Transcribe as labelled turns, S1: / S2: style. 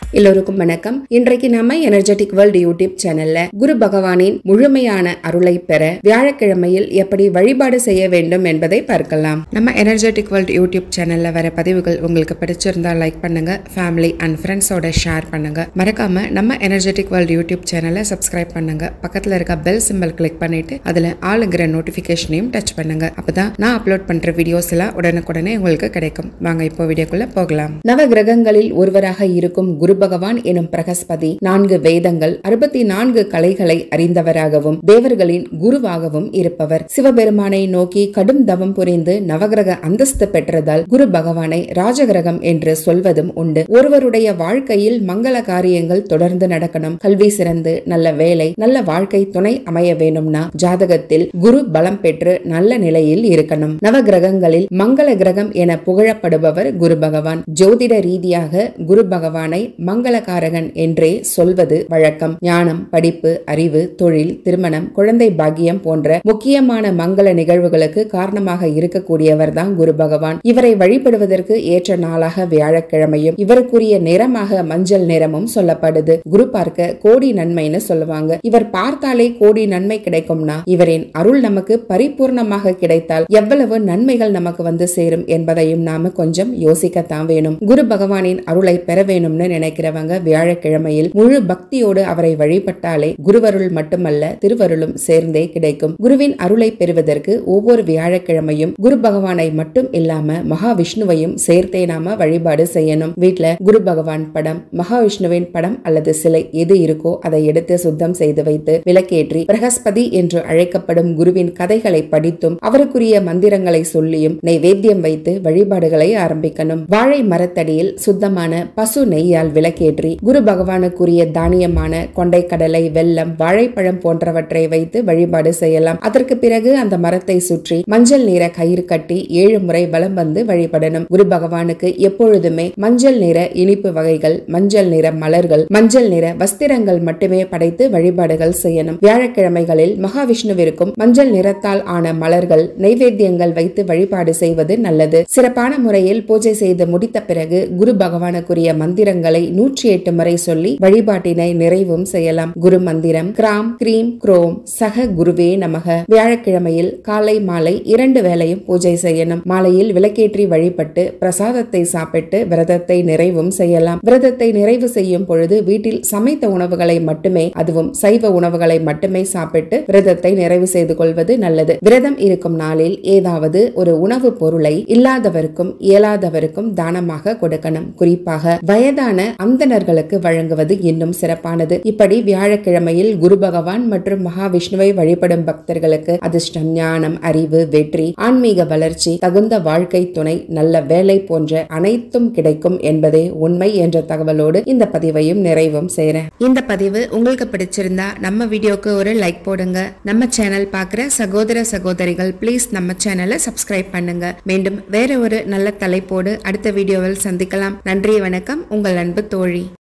S1: எல்லோருக்கும் வணக்கம் இன்றைக்கு நம்ம எனர்ஜெட்டிக் வேர்ல்டு யூடியூப் சேனல்ல குரு பகவானின் முழுமையான அருளை பெற வியாழக்கிழமையில் எப்படி வழிபாடு செய்ய வேண்டும் என்பதை பார்க்கலாம் நம்ம எனர்ஜெட்டிக் வேர்ல்டு யூடியூப் சேனல்ல வர பதிவுகள் உங்களுக்கு பிடிச்சிருந்தா லைக் பண்ணுங்க ஃபேமிலி அண்ட் ஃப்ரெண்ட்ஸோட ஷேர் பண்ணுங்க மறக்காம நம்ம எனர்ஜெட்டிக் வேர்ல்டு யூடியூப் சேனலை சப்ஸ்கிரைப் பண்ணுங்க பக்கத்துல இருக்க பெல் சிம்பல் கிளிக் பண்ணிட்டு அதுல ஆளுங்கிற நோட்டிபிகேஷனையும் டச் பண்ணுங்க அப்பதான் நான் அப்லோட் பண்ற வீடியோஸ் எல்லாம் உடனுக்குடனே உங்களுக்கு கிடைக்கும் வாங்க இப்போ வீடியோக்குள்ள போகலாம் நவ கிரகங்களில் ஒருவராக இருக்கும் குரு பகவான் எனும் பிரகஸ்பதி நான்கு வேதங்கள் அறுபத்தி நான்கு கலைகளை அறிந்தவராகவும் தேவர்களின் குருவாகவும் இருப்பவர் சிவபெருமானை நோக்கி கடும் தவம் புரிந்து நவகிரக அந்தஸ்து பெற்றதால் குரு பகவானை ராஜகிரகம் என்று சொல்வதும் உண்டு ஒருவருடைய வாழ்க்கையில் மங்கள காரியங்கள் தொடர்ந்து நடக்கணும் கல்வி சிறந்து நல்ல வேலை நல்ல வாழ்க்கை துணை அமைய வேணும்னா ஜாதகத்தில் குரு பலம் பெற்று நல்ல நிலையில் இருக்கணும் நவகிரகங்களில் மங்கள கிரகம் என புகழப்படுபவர் குரு பகவான் ஜோதிட ரீதியாக குரு பகவானை மங்களகாரகன் என்றே சொல்வது வழக்கம் ஞானம் படிப்பு அறிவு தொழில் திருமணம் குழந்தை பாக்கியம் போன்ற முக்கியமான மங்கள நிகழ்வுகளுக்கு காரணமாக இருக்கக்கூடியவர் தான் குரு பகவான் இவரை வழிபடுவதற்கு ஏற்ற நாளாக வியாழக்கிழமையும் இவருக்குரிய நிறமாக மஞ்சள் நிறமும் சொல்லப்படுது குரு பார்க்க கோடி நன்மைன்னு சொல்லுவாங்க இவர் பார்த்தாலே கோடி நன்மை கிடைக்கும்னா இவரின் அருள் நமக்கு பரிபூர்ணமாக கிடைத்தால் எவ்வளவு நன்மைகள் நமக்கு வந்து சேரும் என்பதையும் நாம கொஞ்சம் யோசிக்கத்தான் வேணும் குரு பகவானின் அருளை பெற வேணும்னு நினைக்கிறவங்க வியாழக்கிழமையில் முழு பக்தியோடு அவரை வழிபட்டாலே குருவருள் மட்டுமல்ல திருவருளும் சேர்ந்தே கிடைக்கும் குருவின் அருளை பெறுவதற்கு ஒவ்வொரு வியாழக்கிழமையும் குரு பகவானை மட்டும் இல்லாம மகாவிஷ்ணுவையும் சேர்த்தே நாம வழிபாடு செய்யணும் வீட்ல குரு பகவான் படம் மகாவிஷ்ணுவின் படம் அல்லது சிலை எது இருக்கோ அதை எடுத்து சுத்தம் செய்து வைத்து விளக்கேற்றி பிரகஸ்பதி என்று அழைக்கப்படும் குருவின் கதைகளை படித்தும் அவருக்குரிய மந்திரங்களை சொல்லியும் நெய்வேத்தியம் வைத்து வழிபாடுகளை ஆரம்பிக்கணும் வாழை மரத்தடியில் சுத்தமான பசு நெய்யால் விளக்கேற்றி குரு பகவானுக்குரிய தானியமான கொண்டை கடலை வெல்லம் வாழைப்பழம் போன்றவற்றை வைத்து வழிபாடு செய்யலாம் அதற்கு பிறகு அந்த மரத்தை சுற்றி மஞ்சள் நிற கயிறு கட்டி ஏழு முறை வலம் வந்து வழிபடணும் குரு பகவானுக்கு எப்பொழுதுமே மஞ்சள் நிற இனிப்பு வகைகள் மஞ்சள் நிற மலர்கள் மஞ்சள் நிற வஸ்திரங்கள் மட்டுமே படைத்து வழிபாடுகள் செய்யணும் வியாழக்கிழமைகளில் மகாவிஷ்ணுவிற்கும் மஞ்சள் நிறத்தால் ஆன மலர்கள் நைவேத்தியங்கள் வைத்து வழிபாடு செய்வது நல்லது சிறப்பான முறையில் பூஜை செய்து முடித்த பிறகு குரு பகவானுக்குரிய மந்திரங்களை நூற்றி எட்டு முறை சொல்லி வழிபாட்டினை நிறைவும் செய்யலாம் குரு மந்திரம் கிராம் கிரீம் குரோம் சக குருவே நமக வியாழக்கிழமையில் காலை மாலை இரண்டு வேளையும் பூஜை செய்யணும் மாலையில் விளக்கேற்றி வழிபட்டு பிரசாதத்தை சாப்பிட்டு விரதத்தை நிறைவும் செய்யலாம் விரதத்தை நிறைவு செய்யும் பொழுது வீட்டில் சமைத்த உணவுகளை மட்டுமே அதுவும் சைவ உணவுகளை மட்டுமே சாப்பிட்டு விரதத்தை நிறைவு செய்து கொள்வது நல்லது விரதம் இருக்கும் நாளில் ஏதாவது ஒரு உணவு பொருளை இல்லாதவருக்கும் இயலாதவருக்கும் தானமாக கொடுக்கணும் குறிப்பாக வயதான அந்தணர்களுக்கு வழங்குவது இன்னும் சிறப்பானது இப்படி வியாழக்கிழமையில் குரு பகவான் மற்றும் மகாவிஷ்ணுவை வழிபடும் பக்தர்களுக்கு அதிர்ஷ்டம் ஞானம் அறிவு வெற்றி ஆன்மீக வளர்ச்சி தகுந்த வாழ்க்கை துணை நல்ல வேலை போன்ற அனைத்தும் கிடைக்கும் என்பதே உண்மை என்ற தகவலோடு இந்த பதிவையும் நிறைவும் செய்றேன் இந்த பதிவு உங்களுக்கு பிடிச்சிருந்தா நம்ம வீடியோக்கு ஒரு லைக் போடுங்க நம்ம சேனல் பார்க்குற சகோதர சகோதரிகள் ப்ளீஸ் நம்ம சேனலை சப்ஸ்கிரைப் பண்ணுங்க மீண்டும் வேற ஒரு நல்ல தலைப்போடு அடுத்த வீடியோவில் சந்திக்கலாம் நன்றி வணக்கம் உங்கள் அன்பு தோழி